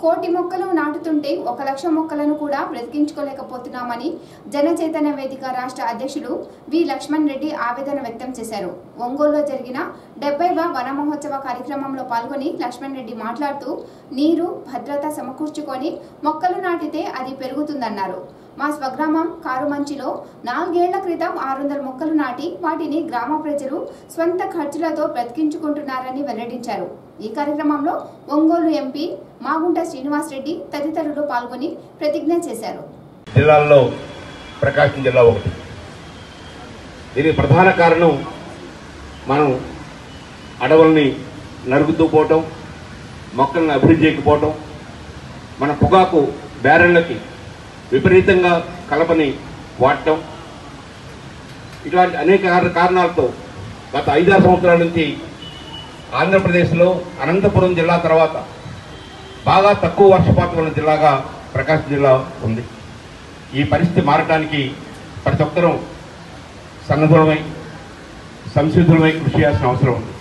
కోటి మొక్కలు నాటుతుంటే ఒక లక్ష మొక్కలను కూడా బ్రతికించుకోలేకపోతున్నామని జన చైతన్య వేదిక రాష్ట్ర అధ్యక్షులు వి లక్ష్మణ్ రెడ్డి ఆవేదన వ్యక్తం చేశారు ఒంగోలులో జరిగిన డెబ్బైవ వన మహోత్సవ కార్యక్రమంలో పాల్గొని లక్ష్మణ్ రెడ్డి మాట్లాడుతూ నీరు భద్రత సమకూర్చుకొని మొక్కలు నాటితే అది పెరుగుతుందన్నారు మా స్వగ్రామం కారుమంచిలో నాలుగేళ్ల క్రితం ఆరు వందల మొక్కలు నాటి వాటిని గ్రామ ప్రజలు స్వంత ఖర్చులతో బ్రతికించుకుంటున్నారని వెల్లడించారు ఈ కార్యక్రమంలో ఒంగోలు ఎంపీ మాగుంట శ్రీనివాస్ రెడ్డి తదితరులు పాల్గొని ప్రతిజ్ఞ చేశారు జిల్లాల్లో ప్రకాశం జిల్లా ఒకటి దీనికి ప్రధాన కారణం మనం అడవుల్ని నరుకుతూ పోవటం మొక్కల్ని అభివృద్ధి చేయకపోవటం మన పొగాకు బ్యారెళ్ళకి విపరీతంగా కలపని వాడటం ఇట్లాంటి అనేక కార- కారణాలతో గత ఐదారు సంవత్సరాల నుంచి ఆంధ్రప్రదేశ్లో అనంతపురం జిల్లా తర్వాత బాగా తక్కువ వర్షపాతం ఉన్న జిల్లాగా ప్రకాశం జిల్లా ఉంది ఈ పరిస్థితి మారడానికి ప్రతి ఒక్కరూ సన్నద్ధులమై సంసిద్ధులమై కృషి చేయాల్సిన అవసరం ఉంది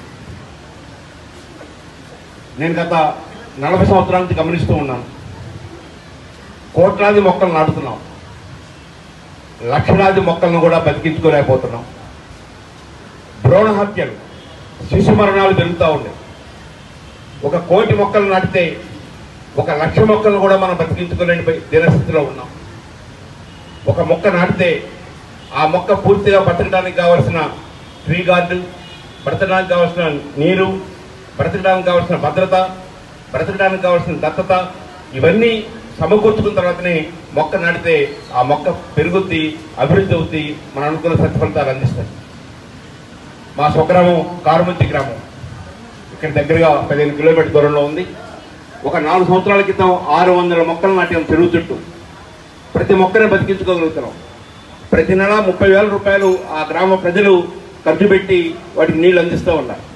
నేను గత నలభై సంవత్సరాల నుంచి గమనిస్తూ ఉన్నాను కోట్లాది మొక్కలు నాటుతున్నాం లక్షలాది మొక్కలను కూడా బతికించుకోలేకపోతున్నాం భ్రూణ హత్యలు శిశు మరణాలు పెరుగుతూ ఉన్నాయి ఒక కోటి మొక్కలు నాటితే ఒక లక్ష మొక్కలను కూడా మనం బతికించుకోలేని పై- దినస్థితిలో ఉన్నాం ఒక మొక్క నాటితే ఆ మొక్క పూర్తిగా బ్రతకడానికి కావలసిన ట్రీ గార్డు బ్రతకడానికి కావలసిన నీరు బ్రతకడానికి కావలసిన భద్రత బ్రతకడానికి కావలసిన దత్తత ఇవన్నీ సమకూర్చుకున్న తర్వాతనే మొక్క నాటితే ఆ మొక్క పెరుగుద్ది అభివృద్ధి అవుద్ది మనం అనుకున్న సత్ఫలితాలు అందిస్తాయి మా స్వగ్రామం కారుమంచి గ్రామం ఇక్కడ దగ్గరగా పదిహేను కిలోమీటర్ దూరంలో ఉంది ఒక నాలుగు సంవత్సరాల క్రితం ఆరు వందల మొక్కలు నాటాం చెరువు చుట్టూ ప్రతి మొక్కనే బతికించుకోగలుగుతున్నాం ప్రతి నెల ముప్పై వేల రూపాయలు ఆ గ్రామ ప్రజలు ఖర్చు పెట్టి వాటికి నీళ్లు అందిస్తూ ఉన్నారు